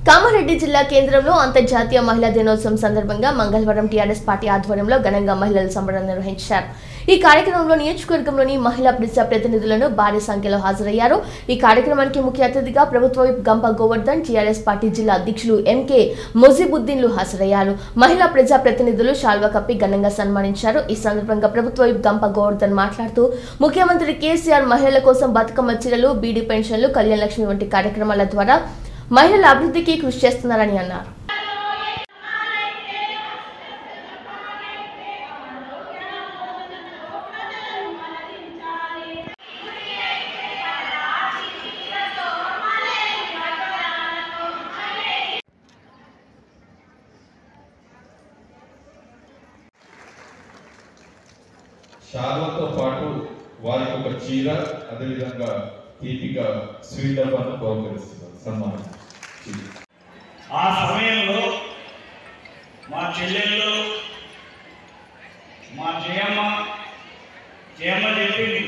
కామారెడ్డి జిల్లా కేంద్రంలో అంతర్జాతీయ మహిళా దినోత్సవం సందర్భంగా మంగళవారం టీఆర్ఎస్ పార్టీ ఆధ్వర్యంలో ఘనంగా మహిళల సంబరం నిర్వహించారు ఈ కార్యక్రమంలో నియోజకవర్గంలోని మహిళా ప్రజా ప్రతినిధులను భారీ సంఖ్యలో హాజరయ్యారు ఈ కార్యక్రమానికి ముఖ్య అతిథిగా ప్రభుత్వ విప్ గంప గోవర్ధన్ టీఆర్ఎస్ పార్టీ జిల్లా అధ్యక్షులు ఎంకే మొజిబుద్దీన్లు హాజరయ్యారు మహిళా ప్రజా ప్రతినిధులు శాల్వా కప్పి ఘనంగా సన్మానించారు ఈ సందర్భంగా ప్రభుత్వ విప్ గంప గోవర్ధన్ మాట్లాడుతూ ముఖ్యమంత్రి కేసీఆర్ మహిళల కోసం బతుకమ్మ చీరలు బీడీ పెన్షన్లు కళ్యాణ లక్ష్మి వంటి కార్యక్రమాల ద్వారా మహిళల అభివృద్ధికి కృషి చేస్తున్నారని అన్నారు శాలువతో పాటు వారికి ఒక చీర అదేవిధంగా తీపిగా స్వీట్ డబ్బాను బహుకరిస్తున్నారు సన్మానం చీర. ఆ సమయంలో మా చెల్లెళ్ళు మా జయమ్మ జయమ్మ చెప్పింది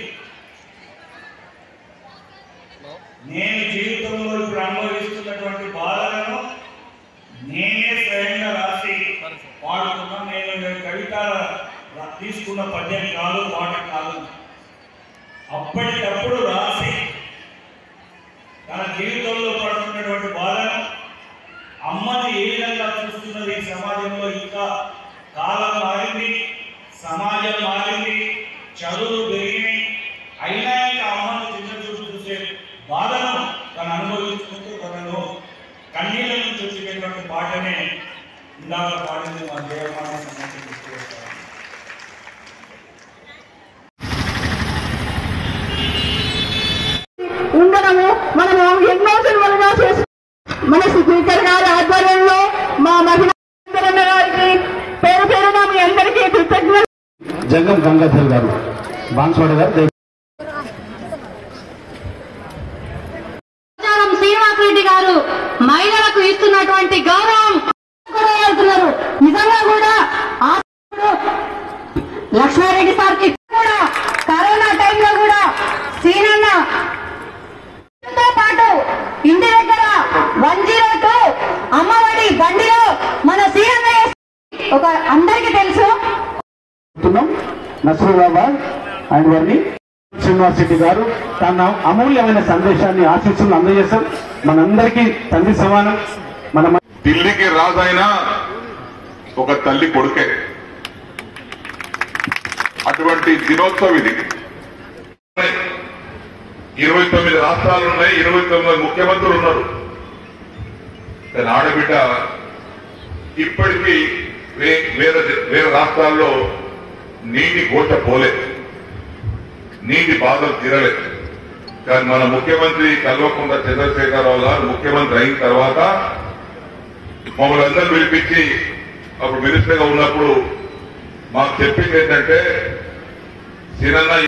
నేను జీవితంలో ఇప్పుడు అనుభవిస్తున్నటువంటి బాధలను నేనే స్వయంగా రాసి పాడుతున్నా నేను కవిత తీసుకున్న పద్యం కాదు పాట కాదు అప్పటికప్పుడు రాసి తన జీవితంలో పడుతున్నటువంటి బాధను అమ్మని ఏ విధంగా చూస్తున్నది ఈ సమాజంలో ఇంకా కాలం మారింది సమాజం మారింది చదువులు పెరిగినాయి అయినా ఇంకా అమ్మను చిన్న చూసి చూసే బాధను తను అనుభవించుకుంటూ తనను కన్నీళ్ళ నుంచి వచ్చేటటువంటి పాటనే ఇందాక పాడింది మా దేవమాన సంబంధించి తీసుకొస్తాను ఉండడము మనము ఎన్నో సినిమాలుగా చేసి మన స్పీకర్ గారి ఆధ్వర్యంలో మా మహిళా సుందరమ్మ గారికి పేరు పేరున మీ అందరికీ కృతజ్ఞత జంగం గంగాధర్ గారు బాన్స్వాడ గారు దయ- ప్రచారం శ్రీనివాస్ రెడ్డి గారు మహిళలకు ఇస్తున్నటువంటి గౌరవం కూడా వెళ్తున్నారు నిజంగా కూడా ఆ లక్ష్మారెడ్డి సార్కి కూడా కరోనా టైంలో కూడా సీనన్న తో పాటు ఇంటి దగ్గర వన్ జీరో టూ అమ్మఒడి బండిలో మన సీఎంఏ ఒక అందరికీ తెలుసు చెప్తున్నాం నసరులాబాద్ అండ్ వారిని శ్రీనివాస్ రెడ్డి గారు తన అమూల్యమైన సందేశాన్ని ఆశీస్సులు అందజేస్తాం మనందరికీ తండ్రి సమానం మన ఢిల్లీకి రాజైనా ఒక తల్లి కొడుకే అటువంటి దినోత్సవం ఇది ఇరవై తొమ్మిది రాష్ట్రాలు ఉన్నాయి ఇరవై తొమ్మిది ముఖ్యమంత్రులు ఉన్నారు కానీ ఆడబిడ్డ ఇప్పటికీ వే- వేరే వేరే రాష్ట్రాల్లో నీటి గోట పోలే నీటి బాధలు తీరలేదు కానీ మన ముఖ్యమంత్రి కల్వకుంట్ల చంద్రశేఖరరావు గారు ముఖ్యమంత్రి అయిన తర్వాత మమ్మల్ని అందరూ పిలిపించి అప్పుడు మినిస్టర్గా ఉన్నప్పుడు మాకు చెప్పింది ఏంటంటే సీనన్న